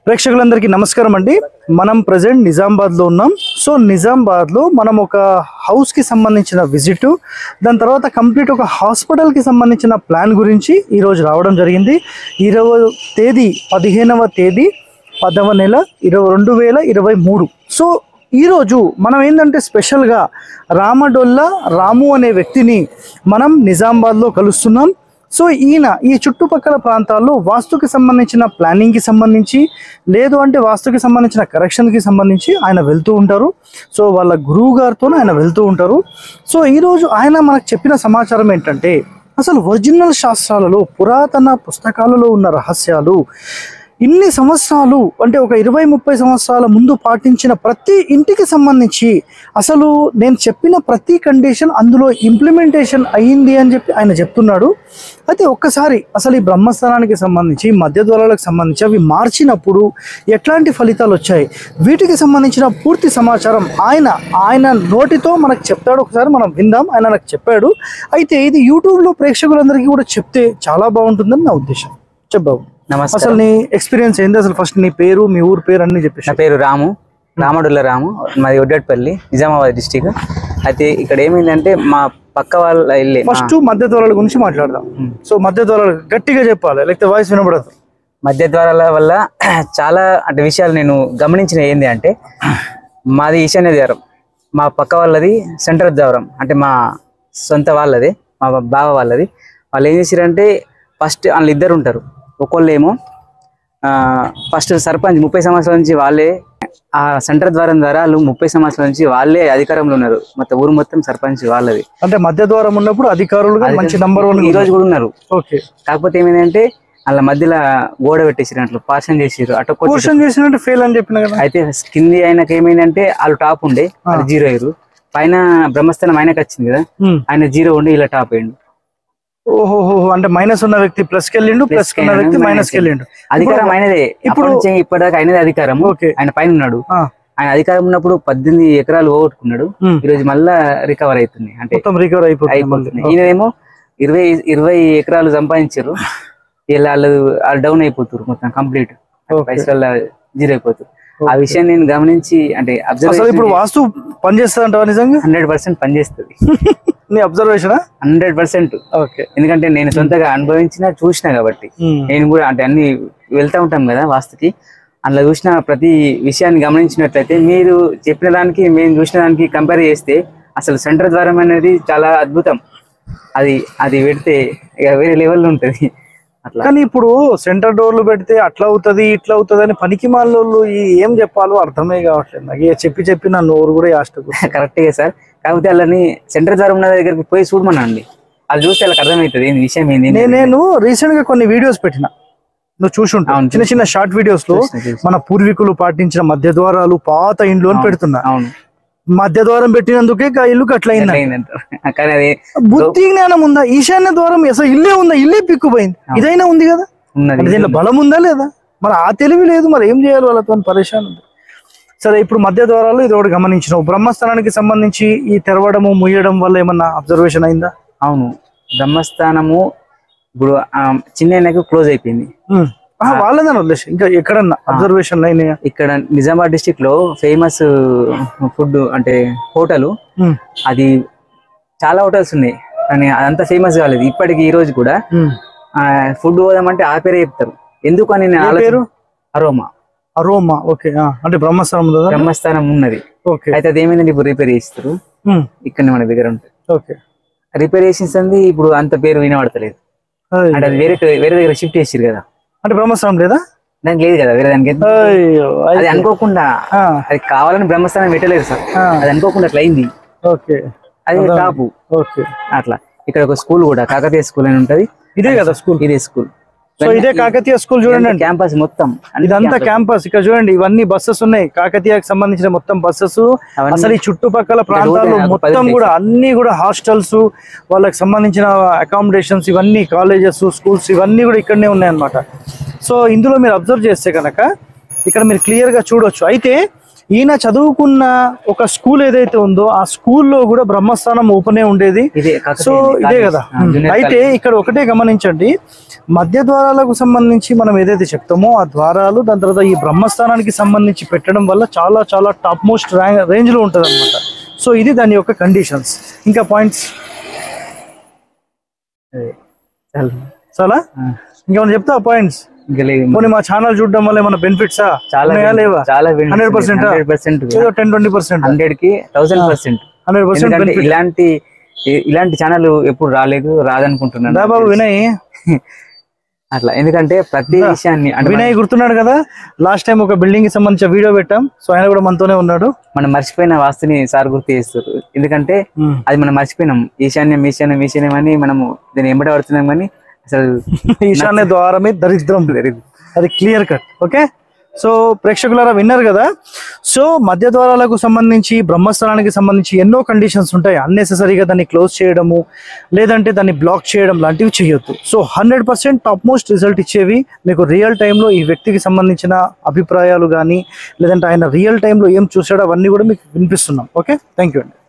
ప్రేక్షకులందరికీ నమస్కారం అండి మనం ప్రజెంట్ నిజామాబాద్ లో ఉన్నాం సో నిజామాబాద్ లో మనం ఒక హౌస్ కి సంబంధించిన విజిట్ దాని తర్వాత కంప్లీట్ ఒక హాస్పిటల్ కి సంబంధించిన ప్లాన్ గురించి ఈ రోజు రావడం జరిగింది ఇరవై తేదీ పదిహేనవ తేదీ పదవ నెల ఇరవై రెండు వేల ఇరవై మూడు సో ఈరోజు మనం ఏంటంటే స్పెషల్గా రామడొల్ల రాము అనే వ్యక్తిని మనం నిజామాబాద్లో కలుస్తున్నాం సో ఈయన ఈ చుట్టుపక్కల ప్రాంతాల్లో వాస్తుకి సంబంధించిన ప్లానింగ్కి సంబంధించి లేదు అంటే వాస్తుకి సంబంధించిన కరెక్షన్కి సంబంధించి ఆయన వెళ్తూ ఉంటారు సో వాళ్ళ గురువు గారితో ఆయన వెళ్తూ ఉంటారు సో ఈరోజు ఆయన మనకు చెప్పిన సమాచారం ఏంటంటే అసలు ఒరిజినల్ శాస్త్రాలలో పురాతన పుస్తకాలలో ఉన్న రహస్యాలు ఇన్ని సంవత్సరాలు అంటే ఒక ఇరవై ముప్పై సంవత్సరాల ముందు పాటించిన ప్రతి ఇంటికి సంబంధించి అసలు నేను చెప్పిన ప్రతి కండిషన్ అందులో ఇంప్లిమెంటేషన్ అయ్యింది అని చెప్పి ఆయన చెప్తున్నాడు అయితే ఒక్కసారి అసలు ఈ బ్రహ్మస్థానానికి సంబంధించి మధ్య ద్వారాలకు సంబంధించి అవి మార్చినప్పుడు ఎట్లాంటి ఫలితాలు వచ్చాయి వీటికి సంబంధించిన పూర్తి సమాచారం ఆయన ఆయన నోటితో మనకు చెప్తాడు ఒకసారి మనం విందాం ఆయన నాకు చెప్పాడు అయితే ఇది యూట్యూబ్లో ప్రేక్షకులందరికీ కూడా చెప్తే చాలా బాగుంటుందని నా ఉద్దేశం చెప్పావు అసలు నమస్కారం నీ ఎక్స్పీరియన్స్ ఏంది అసలు ఫస్ట్ నీ పేరు మీ ఊరు పేరు అన్ని చెప్పేసి నా పేరు రాము రామడుల్ల రాము మాది ఒడ్డట్పల్లి నిజామాబాద్ డిస్టిక్ అయితే ఇక్కడ ఏమైందంటే మా పక్క వాళ్ళ ఇల్లే మా ఫస్ట్ మధ్య ద్వారాల గురించి మాట్లాడదాం సో మధ్య ద్వారాలు గట్టిగా చెప్పాలి లేకపోతే వాయిస్ వినబడదు మధ్య ద్వారాల వల్ల చాలా అంటే విషయాలు నేను గమనించిన ఏంది అంటే మాది ఈశాన్య ద్వారం మా పక్క వాళ్ళది సెంట్రల్ ద్వారం అంటే మా సొంత వాళ్ళది మా బావ వాళ్ళది వాళ్ళు ఏం చేసారంటే ఫస్ట్ వాళ్ళు ఇద్దరు ఉంటారు ఒకళ్ళు ఏమో ఫస్ట్ సర్పంచ్ ముప్పై సంవత్సరాల నుంచి వాళ్ళే ఆ సెంటర్ ద్వారం ద్వారా వాళ్ళు ముప్పై సంవత్సరాల నుంచి వాళ్ళే అధికారంలో ఉన్నారు మొత్తం ఊరు మొత్తం సర్పంచ్ వాళ్ళది అంటే మధ్య ద్వారం ఉన్నప్పుడు అధికారులుగా మంచి నంబర్ వన్ ఈ రోజు కూడా ఉన్నారు ఓకే కాకపోతే ఏమైందంటే వాళ్ళ మధ్యలో గోడ పెట్టేసారు అట్లా పార్షన్ చేసారు అటు కొట్టి క్వశ్చన్ చేసినట్టు ఫెయిల్ అని చెప్పిన కదా అయితే కింది ఆయనకి ఏమైందంటే వాళ్ళు టాప్ ఉండే అది జీరో అయ్యారు పైన బ్రహ్మస్థానం ఆయనకి వచ్చింది కదా Hmm. ఆయన జీరో ఉండి ఇలా టాప్ అయ్యిండు ఓహోహో అంటే మైనస్ ఉన్న వ్యక్తి ప్లస్ కి వెళ్ళిండు ప్లస్ ఉన్న కి వ్యక్తి minus మైనస్ కి వెళ్ళిండు అధికారం ఆయనదే ఇప్పుడు ఇప్పటిదాకా ఆయనదే అధికారం ఓకే ఆయన పైన ఉన్నాడు ఆ, ఆయన అధికారం ఉన్నప్పుడు పద్దెనిమిది ఎకరాలు పోగొట్టుకున్నాడు Hmm. ఈ రోజు మళ్ళా రికవర్ అవుతుంది అంటే మొత్తం రికవర్ అయిపోతుంది అయిపోతుంది ఈయనేమో ఇరవై ఇరవై ఎకరాలు సంపాదించారు ఇలా వాళ్ళు వాళ్ళు డౌన్ అయిపోతారు మొత్తం కంప్లీట్ Okay. పైసల జీరో అయిపోతారు ఆ విషయం నేను గమనించి అంటే అసలు అబ్జర్వ్ ఇప్పుడు వాస్తు పనిచేస్తుంది అంటావా నిజంగా హండ్రెడ్ పర్సెంట్ పనిచేస్తుంది నీ అబ్జర్వేషనా హండ్రెడ్ పర్సెంట్ ఓకే ఎందుకంటే నేను సొంతగా అనుభవించిన చూసిన కాబట్టి నేను కూడా అంటే అన్ని వెళ్తా ఉంటాం కదా వాస్తుకి అందులో చూసిన ప్రతి విషయాన్ని గమనించినట్లయితే మీరు చెప్పిన దానికి మేము చూసిన దానికి కంపేర్ చేస్తే అసలు సెంటర్ ద్వారం అనేది చాలా అద్భుతం అది అది పెడితే ఇక వేరే లెవెల్లో ఉంటుంది అట్లా కానీ ఇప్పుడు సెంటర్ డోర్లు పెడితే అట్లా అవుతుంది ఇట్లా అవుతుంది అని పనికి మాలోళ్ళు ఈ ఏం చెప్పాలో అర్థమే కావట్లేదు నాకు ఇక చెప్పి చెప్పి నా నోరు కూడా యాస్టకు కరెక్టే సార్ కాకపోతే వాళ్ళని సెంటర్ ద్వారం ఉన్న దగ్గరికి పోయి చూడమనండి అది చూస్తే వాళ్ళకి అర్థమవుతుంది ఏంది విషయం ఏంది నేను నేను రీసెంట్ గా కొన్ని వీడియోస్ పెట్టిన నువ్వు చూసుంటావు అవును, చిన్న చిన్న షార్ట్ వీడియోస్ లో చూసిన, చూసిన. మన పూర్వీకులు పాటించిన మధ్య ద్వారాలు పాత ఇండ్లు అని పెడుతున్నా అవును మధ్య ద్వారం పెట్టినందుకే గా ఇల్లు అట్లయింది అయిందంట. కానీ అది బుద్ధి జ్ఞానం ఉందా ఈశాన్య ద్వారం అసలు ఇల్లే ఉందా ఇల్లే పిక్కుపోయింది ఇదైనా ఉంది కదా అంటే ఉన్నది దీంట్లో బలం ఉందా లేదా మరి ఆ తెలివి లేదు మరి ఏం చేయాలి వాళ్ళతో పరేషాన్ ఉంది సరే ఇప్పుడు మధ్య ద్వారాలు ఇది ఒకటి గమనించినావు బ్రహ్మస్థానానికి సంబంధించి ఈ తెరవడము ముయ్యడం వల్ల ఏమన్నా అబ్జర్వేషన్ అయిందా అవును బ్రహ్మస్థానము ఇప్పుడు ఆ, చిన్న క్లోజ్ అయిపోయింది ఉమ్. ఆహా, వాళ్ళదని వదిలేసి ఇంకా ఎక్కడన్నా అబ్జర్వేషన్ అయినాయా ఇక్కడ నిజామాబాద్ డిస్టిక్ లో ఫేమస్ ఫుడ్ అంటే హోటల్ ఉమ్, అది చాలా హోటల్స్ ఉన్నాయి కానీ అదంతా ఫేమస్ కాలేదు ఇప్పటికి ఈ రోజు కూడా ఉమ్. ఫుడ్ పోదామంటే ఆ పేరే చెప్తారు ఎందుకు అని నేను ఏ ఆలోచన- పేరు అరోమా అరోమా ఓకే ఆ, అంటే బ్రహ్మస్థానం ఉందా బ్రహ్మస్థానం ఉన్నది ఓకే అయితే అది ఏమైందంటే ఇప్పుడు రిపేర్ చేస్తారు ఉమ్, ఇక్కడ మన దగ్గర ఉంటుంది ఓకే రిపేర్ చేసింది ఇప్పుడు అంత పేరు వినబడతలేదు అయ్. అంటే అది వేరే వేరే దగ్గర షిఫ్ట్ చేసిరు కదా అంటే బ్రహ్మస్థానం లేదా దానికి లేదు కదా వేరే దానికి ఎంత- అయ్యో, అది అయితే. అనుకోకుండా ఆ, అది కావాలని బ్రహ్మస్థానం పెట్టలేదు సార్ ఆ, అది అనుకోకుండా అట్లా అయింది ఓకే అది అర్థం. టాపు ఓకే అట్లా ఇక్కడ ఒక స్కూల్ కూడా కాకతీయ స్కూల్ అని ఉంటది ఇదే కదా స్కూల్ ఇదే స్కూల్ సో ఇదే కాకతీయ స్కూల్ చూడండి అండి. క్యాంపస్ మొత్తం అన్ని ఇదంతా campus. క్యాంపస్ ఇక్కడ చూడండి ఇవన్నీ బస్సెస్ ఉన్నాయి కాకతీయకు సంబంధించిన మొత్తం బస్సెస్ అవన్నీ అసలు ఈ చుట్టుపక్కల ప్రాంతాలు రోజు ఒక పది మొత్తం ఉంటాయి కూడా అన్ని కూడా హాస్టల్స్ వాళ్ళకి సంబంధించిన అకామిడేషన్స్ ఇవన్నీ కాలేజెస్ స్కూల్స్ ఇవన్నీ కూడా ఇక్కడనే ఉన్నాయన్నమాట సో ఇందులో మీరు అబ్జర్వ్ చేస్తే కనుక ఇక్కడ మీరు క్లియర్ గా చూడొచ్చు అయితే ఈయన చదువుకున్న ఒక స్కూల్ ఏదైతే ఉందో ఆ స్కూల్లో కూడా బ్రహ్మస్థానం ఓపెనే ఉండేది ఇదే సో ఇదే కదా అయితే ఇక్కడ ఒకటే గమనించండి మధ్య ద్వారాలకు సంబంధించి మనం ఏదైతే చెప్తామో ఆ ద్వారాలు దాని తర్వాత ఈ బ్రహ్మస్థానానికి సంబంధించి పెట్టడం వల్ల చాలా చాలా టాప్ మోస్ట్ రేంజ్ లో ఉంటుంది అనమాట సో ఇది దాని యొక్క కండిషన్స్ ఇంకా పాయింట్స్ చాలా ఇంకేమైనా చెప్తా పాయింట్స్ పోనీ మా ఛానల్ చూడడం వల్ల ఏమైనా బెనిఫిట్సా చాలా లేవా చాలా హండ్రెడ్ పర్సెంట్ హండ్రెడ్ పర్సెంట్ ఏదో టెన్ ట్వంటీ పర్సెంట్ హండ్రెడ్ కి థౌసండ్ పర్సెంట్ హండ్రెడ్ పర్సెంట్ ఎందుకంటే ఇలాంటి ఇ- ఇలాంటి ఛానల్ ఎప్పుడు రాలేదు రాదనుకుంటున్నాను దా బాబు వినయ్ అట్లా ఎందుకంటే ప్రతి విషయాన్ని అంటే వినయ్ గుర్తున్నాడు కదా లాస్ట్ టైం ఒక బిల్డింగ్ కి సంబంధించిన వీడియో పెట్టాం సో ఆయన కూడా మనతోనే ఉన్నాడు మనం మర్చిపోయిన వాస్తుని సార్ గుర్తు చేస్తారు ఎందుకంటే అది మనం మర్చిపోయినాం ఈశాన్యం ఈశాన్యం ఈశాన్యం అని మనము దీన్ని ఎంబడి పడుతున్నాం కానీ అసలు ఈశాన్య ద్వారమే దరిద్రం అది క్లియర్ కట్ ఓకే సో ప్రేక్షకులారా విన్నారు కదా సో మధ్య ద్వారాలకు సంబంధించి బ్రహ్మస్థానానికి సంబంధించి ఎన్నో కండిషన్స్ ఉంటాయి అన్నెసెసరీగా దాన్ని క్లోజ్ చేయడము లేదంటే దాన్ని బ్లాక్ చేయడం లాంటివి చేయొద్దు so hundred percent top most result ఇచ్చేవి మీకు రియల్ టైంలో ఈ వ్యక్తికి సంబంధించిన అభిప్రాయాలు కానీ లేదంటే ఆయన రియల్ టైంలో ఏం చూసాడో అవన్నీ కూడా మీకు వినిపిస్తున్నాం ఓకే థ్యాంక్ యూ అండి